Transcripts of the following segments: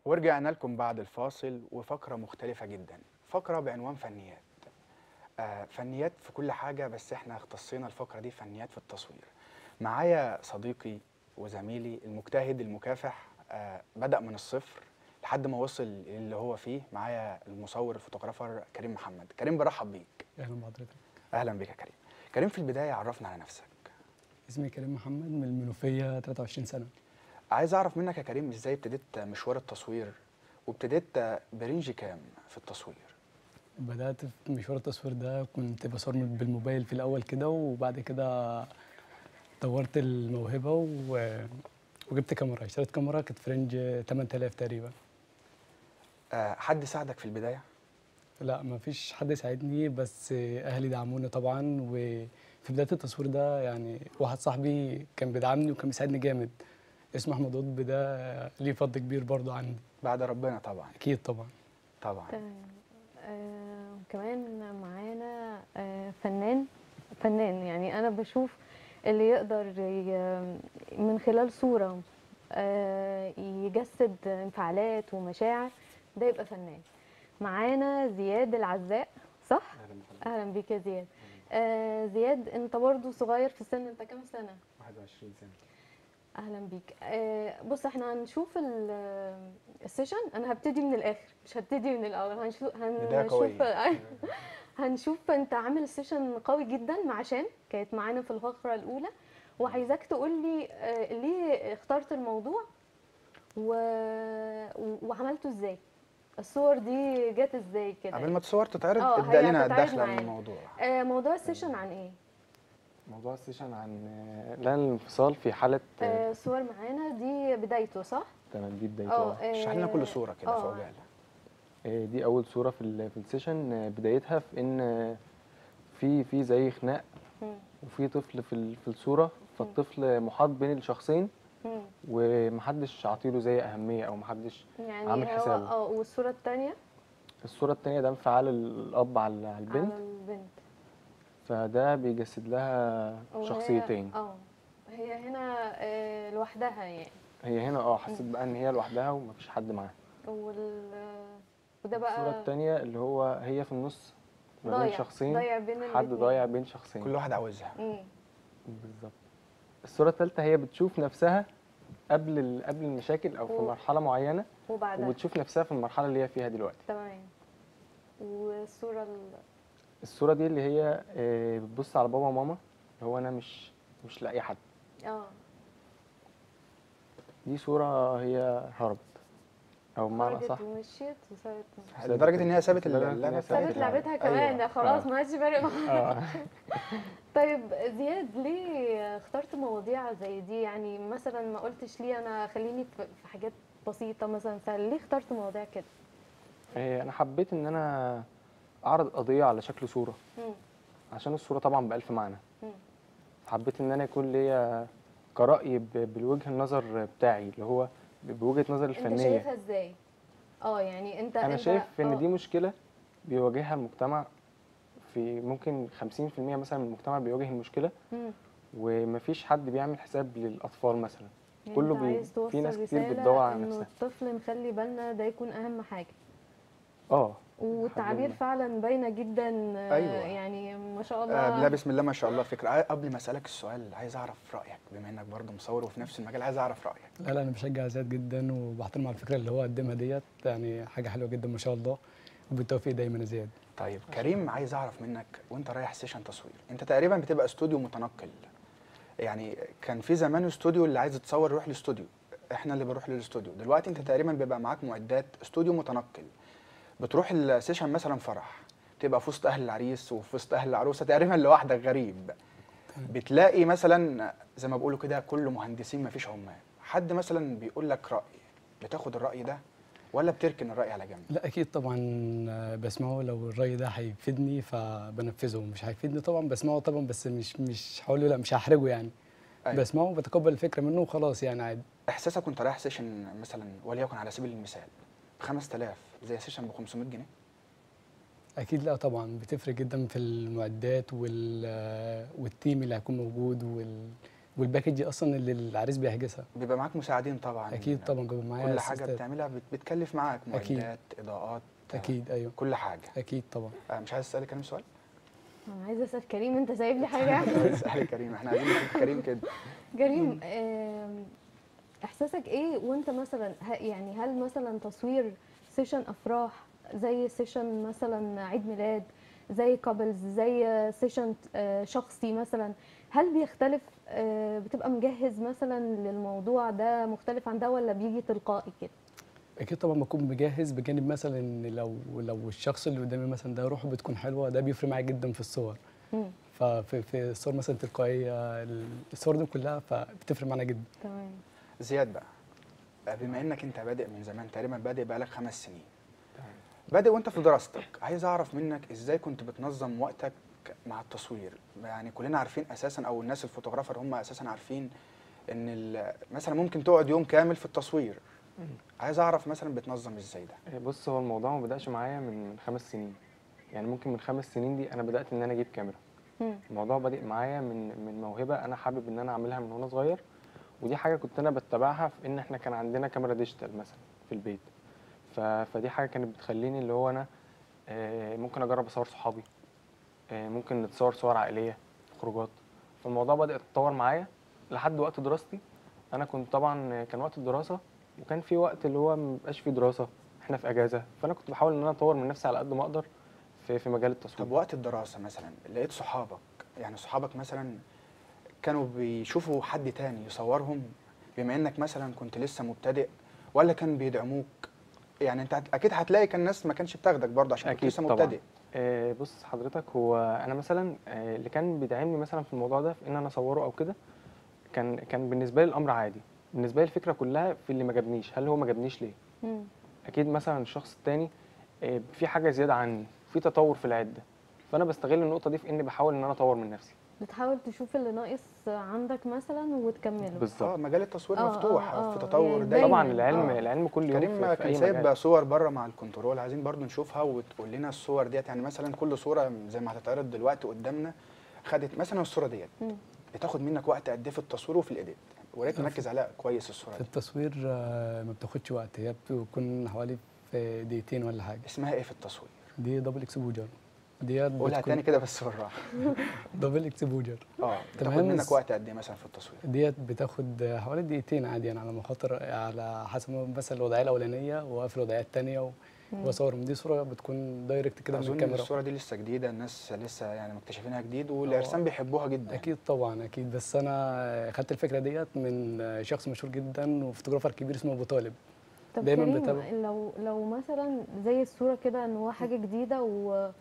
ورجعنا لكم بعد الفاصل وفقرة مختلفة جدا فقرة بعنوان فنيات آه فنيات في كل حاجة بس احنا اختصينا الفقرة دي فنيات في التصوير معايا صديقي وزميلي المجتهد المكافح آه بدأ من الصفر لحد ما وصل اللي هو فيه معايا المصور الفوتوغرافر كريم محمد كريم برحب بيك اهلا بحضرتك اهلا بك يا كريم كريم في البداية عرفنا على نفسك اسمي كريم محمد من المنوفيه 23 سنه عايز اعرف منك يا كريم ازاي ابتديت مشوار التصوير وابتديت برنج كام في التصوير بدات في مشوار التصوير ده كنت بصور بالموبايل في الاول كده وبعد كده طورت الموهبه و... وجبت كاميرا اشتريت كاميرا كانت في رينج 8000 تقريبا آه حد ساعدك في البداية لا ما فيش حد يساعدني بس اهلي دعموني طبعا وفي بدايه التصوير ده يعني واحد صاحبي كان بيدعمني وكان بيساعدني جامد اسمه احمد قطب ده ليه فضل كبير برضه عندي بعد ربنا طبعا اكيد طبعا طبعا تمام آه كمان معانا آه فنان فنان يعني انا بشوف اللي يقدر ي- من خلال صورة آه يجسد انفعالات ومشاعر ده يبقى فنان معانا زياد العزاء صح؟ اهلا بيك يا زياد آه زياد انت برضو صغير في السن انت كام سنة؟ 21 سنة اهلا بيك آه بص احنا هنشوف ال- السيشن انا هبتدي من الاخر مش هبتدي من الاول هنشوف بداية هنشوف قوية. هنشوف انت عامل السيشن قوي جدا مع شان كانت معانا في الفقره الاولى وعايزاك تقول لي آه ليه اخترت الموضوع و... وعملته ازاي الصور دي جت ازاي كده قبل ما تصور تتعرض اه، ابدا هي لنا هتتعرض الدخله معانا. للموضوع آه موضوع السيشن عن ايه موضوع السيشن عن آه، لا الانفصال في حالة آه، آه الصور معانا دي بدايته صح تمام دي بدايته اه آه. اشرح لنا كل صوره كده في اه. عجاله آه، دي أول صورة في ال- في السيشن آه، بدايتها في إن آه، في في زي خناق مم. وفي طفل في ال- في الصورة فالطفل محاط بين الشخصين مم. ومحدش عاطيله زي أهمية أو محدش يعني عامل هو حسابه. اه والصوره الثانيه الصورة التانية ده انفعال الأب على على البنت على البنت فده بيجسد لها وهي- شخصيتين اه هي هنا آه، لوحدها يعني هي هنا اه حسيت بقى إن هي لوحدها ومفيش حد معاها وال وده الصورة بقى التانية اللي هو هي في النص ما بين ضايع شخصين ضايع بين حد الاتنين. ضايع بين شخصين كل واحد عاوزها مم. بالظبط الصورة الثالثة هي بتشوف نفسها قبل ال- قبل المشاكل أو في و- مرحلة معينة وبعدها وبتشوف نفسها في المرحلة اللي هي فيها دلوقتي تمام والصوره ال... الصورة دي اللي هي آه، بتبص على بابا وماما اللي هو أنا مش مش لاقي حد اه دي صورة هي هربت أو بمعنى خرجت صح ومشيت وسابت لدرجه ان هي سابت لدرجة إن هي اللعبه سابت سابت اللعبة. لعبتها كمان أيوة. خلاص آه. ما عادش فارق معاها آه. طيب زياد ليه اخترت مواضيع زي دي يعني مثلا ما قلتش ليه انا خليني في في حاجات بسيطه مثلا سهل ليه اخترت مواضيع كده آه، أنا حبيت إن أنا أعرض قضية على شكل صورة مم. عشان الصورة طبعا بألف معنى مم. حبيت إن أنا يكون ليا كرأي ب- بالوجه النظر بتاعي اللي هو بوجهة نظر انت الفنية شايفها ازاي اه يعني انت انا انت شايف ان آه. دي مشكله بيواجهها المجتمع في ممكن 50% مثلا من المجتمع بيواجه المشكله مم. ومفيش حد بيعمل حساب للاطفال مثلا يعني كله انت بي- عايز توصل في ناس كتير رسالة بتدور على انه نفسها. الطفل نخلي بالنا ده يكون اهم حاجه اه والتعابير لله. فعلا باينه جدا آه، أيوة. يعني ما شاء آه الله لا بسم الله ما شاء الله فكره عاي- قبل ما اسالك السؤال عايز اعرف رايك بما انك برضه مصور وفي نفس المجال عايز اعرف رايك لا لا انا بشجع زياد جدا وبحترم على الفكره اللي هو قدمها ديت يعني حاجه حلوه جدا ما شاء الله وبالتوفيق دايما يا زياد طيب كريم عايز اعرف منك وانت رايح سيشن تصوير انت تقريبا بتبقى استوديو متنقل يعني كان في زمان استوديو اللي عايز يتصور يروح الاستوديو احنا اللي بنروح للاستوديو دلوقتي انت تقريبا بيبقى معاك معدات استوديو متنقل بتروح السيشن مثلا فرح تبقى في وسط اهل العريس وفي وسط اهل العروسه تقريبا لوحدك غريب بتلاقي مثلا زي ما بيقولوا كده كله مهندسين مفيش عمال حد مثلا بيقول لك راي بتاخد الراي ده ولا بتركن الراي على جنب لا اكيد طبعا آه، بسمعه لو الراي ده هيفيدني فبنفذه مش هيفيدني طبعا بسمعه طبعا بس مش مش هقول له لا مش هحرجه يعني أيوة. بسمعه وبتقبل الفكره منه وخلاص يعني عادي احساسك وانت رايح سيشن مثلا وليكن على سبيل المثال ب 5000 زي سيشن ب 500 جنيه اكيد لا طبعا بتفرق جدا في المعدات وال والتيم اللي هيكون موجود وال والباكج دي اصلا اللي العريس بيحجزها بيبقى معاك مساعدين طبعا اكيد طبعا بيبقى معايا كل حاجه أسيستات. بتعملها بت- بتكلف معاك أكيد. معدات اضاءات اكيد ايوه كل حاجه اكيد طبعا آه، مش عايز اسالك كلام سؤال انا عايزه اسال كريم انت سايب لي حاجه اسالي كريم احنا عايزين نشوف كريم كده كريم آم، احساسك ايه وانت مثلا ه- يعني هل مثلا تصوير سيشن افراح زي سيشن مثلا عيد ميلاد زي كابلز زي سيشن شخصي مثلا هل بيختلف آه، بتبقى مجهز مثلا للموضوع ده مختلف عن ده ولا بيجي تلقائي كده اكيد طبعا بكون مجهز بجانب مثلا إن لو لو الشخص اللي قدامي مثلا ده روحه بتكون حلوه ده بيفرق معايا جدا في الصور مم، ففي في الصور مثلا تلقائيه الصور دي كلها فبتفرق معانا جدا تمام زياد بقى آه، بما انك انت بادئ من زمان تقريبا بادئ بقالك خمس سنين بادئ وانت في دراستك عايز اعرف منك ازاي كنت بتنظم وقتك مع التصوير يعني كلنا عارفين اساسا او الناس الفوتوغرافر هم اساسا عارفين ان ال- مثلا ممكن تقعد يوم كامل في التصوير عايز اعرف مثلا بتنظم ازاي ده إيه، بص هو الموضوع ما بدأش معايا من خمس سنين يعني ممكن من خمس سنين دي انا بدأت ان انا اجيب كاميرا مم، الموضوع بادئ معايا من من موهبه انا حابب ان انا اعملها من وانا صغير ودي حاجه كنت انا بتبعها في ان احنا كان عندنا كاميرا ديجيتال مثلا في البيت ف... فدي حاجه كانت بتخليني اللي هو انا آه، ممكن اجرب اصور صحابي آه، ممكن نتصور صور عائليه في خروجات فالموضوع بدا يتطور معايا لحد وقت دراستي انا كنت طبعا آه، كان وقت الدراسه وكان في وقت اللي هو مبقاش فيه دراسه احنا في اجازه فانا كنت بحاول ان انا اطور من نفسي على قد ما اقدر في في مجال التصوير طب وقت الدراسه مثلا لقيت صحابك يعني صحابك مثلا كانوا بيشوفوا حد تاني يصورهم بما انك مثلا كنت لسه مبتدئ ولا كان بيدعموك يعني انت هت- اكيد هتلاقي كان الناس ما كانش بتاخدك برضه عشان كنت أكيد لسه طبعاً. مبتدئ آه، بص حضرتك هو انا مثلا آه، اللي كان بيدعمني مثلا في الموضوع ده في ان انا اصوره او كده كان كان بالنسبه لي الامر عادي بالنسبه لي الفكره كلها في اللي ما جابنيش هل هو ما جابنيش ليه مم، اكيد مثلا الشخص التاني آه، في حاجه زياده عني في تطور في العده فانا بستغل النقطه دي في اني بحاول ان انا اطور من نفسي بتحاول تشوف اللي ناقص عندك مثلا وتكمله اه بالظبط مجال التصوير آه، مفتوح آه، في آه، تطور يعني دايما طبعا دايماً. العلم آه. العلم كل يوم كريم في, في كان اي سايب مجال صور بره مع الكنترول عايزين برضو نشوفها وتقول لنا الصور ديت يعني مثلا كل صوره زي ما هتتعرض دلوقتي قدامنا خدت مثلا الصوره ديت مم. بتاخد منك وقت قد ايه في التصوير وفي الايديت وريت نركز عليها كويس الصوره في دي التصوير آه، ما بتاخدش وقت هي بتكون حوالي في دقيقتين ولا حاجه اسمها ايه في التصوير دي دبل اكسبوجر ديت قولها بتكون تاني كده بس بالراحه دبل اكسبوجر اه بتاخد تمام، منك بس- وقت قد ايه مثلا في التصوير ديت بتاخد حوالي دقيقتين عادي يعني على مخاطر على حسب بس الوضعيه الاولانيه واقف الوضعيه الثانيه مم. واصورهم دي صوره بتكون دايركت كده من اظن الكاميرا الصوره دي لسه جديده الناس لسه يعني مكتشفينها جديد والارسام بيحبوها جدا اكيد طبعا اكيد بس انا خدت الفكره ديت من شخص مشهور جدا وفوتوغرافر كبير اسمه ابو طالب طب دايماً كريم بتابع. لو لو مثلا زي الصوره كده ان هو حاجه جديده و...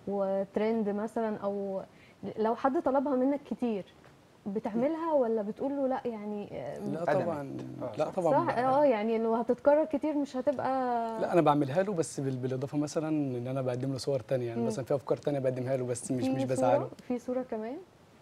وترند مثلا او لو حد طلبها منك كتير بتعملها ولا بتقول له لا يعني لا أدمت. طبعا آه، لا صح. طبعا صح بقى- اه يعني لو هتتكرر كتير مش هتبقى لا انا بعملها له بس بال- بالاضافه مثلا ان انا بقدم له صور تانية يعني مم. مثلا في افكار تانية بقدمها له بس مش في مش صورة- بزعله في صوره كمان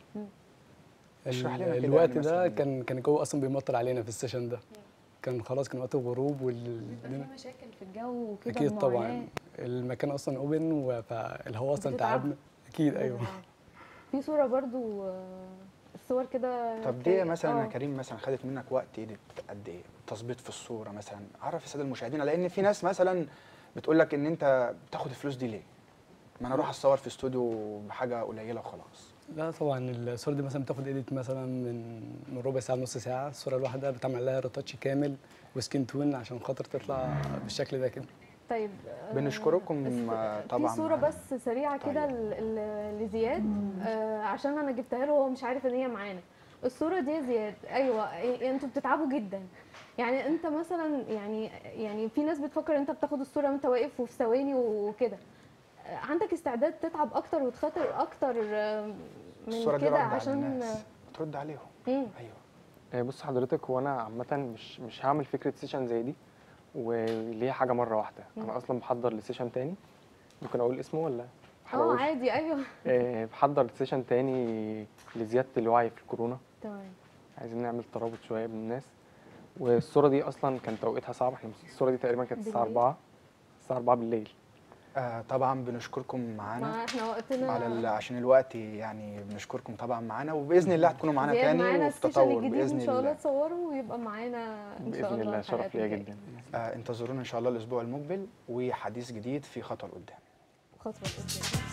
اشرح لنا ال- كده الوقت يعني ده مثلاً. كان كان الجو اصلا بيمطر علينا في السيشن ده كان خلاص كان وقت الغروب وال بيبقى في مشاكل في الجو وكده اكيد طبعا ومعاناة. المكان اصلا اوبن فالهواء اصلا بتتعب. تعبنا اكيد ايوه في صوره برضو آه، الصور كده طب دي كي- مثلا يا آه. كريم مثلا خدت منك وقت ايديت قد ايه تظبيط في الصوره مثلا عرف الساده المشاهدين لان في ناس مثلا بتقول لك ان انت بتاخد الفلوس دي ليه ما انا اروح اتصور في استوديو بحاجه قليله وخلاص لا طبعا الصوره دي مثلا بتاخد ايديت مثلا من من ربع ساعه لنص ساعه الصوره الواحده بتعمل لها ريتاتش كامل وسكين تون عشان خاطر تطلع بالشكل ده كده طيب آه، بنشكركم، الس- آه، طبعاً. في صوره بس سريعه كده طيب. ل- ل- لزياد آه عشان انا جبتها له وهو مش عارف ان هي معانا الصوره دي يا زياد ايوه إيه- انتوا بتتعبوا جدا يعني انت مثلا يعني يعني في ناس بتفكر انت بتاخد الصوره وانت واقف وفي ثواني وكده آه، عندك استعداد تتعب اكتر وتخاطر اكتر آه، من الصوره دي كده رد على عشان الناس ترد عليهم مم. ايوه آه، بص حضرتك هو انا عامه مش مش هعمل فكره سيشن زي دي واللي هي حاجه مره واحده مم. انا اصلا بحضر لسيشن تاني ممكن اقول اسمه ولا اه محرقوش؟ عادي ايوه آه، بحضر سيشن تاني لزياده الوعي في الكورونا تمام عايزين نعمل ترابط شويه بين الناس والصوره دي اصلا كان توقيتها صعب احنا الصوره دي تقريبا كانت الساعه بالليل؟ 4 الساعه 4 بالليل آه طبعا بنشكركم معانا ما احنا وقتنا على ال- عشان الوقت يعني بنشكركم طبعا معانا وباذن الله هتكونوا معانا زياد تاني معانا وفي السيشن تطور الجديد باذن ان شاء الله الله تصوروا ويبقى معانا ان شاء باذن الله الله الحلقات شرف ليا الجاية. جدا آه انتظرونا ان شاء الله الاسبوع المقبل وحديث جديد في خطوه لقدام خطوه قدام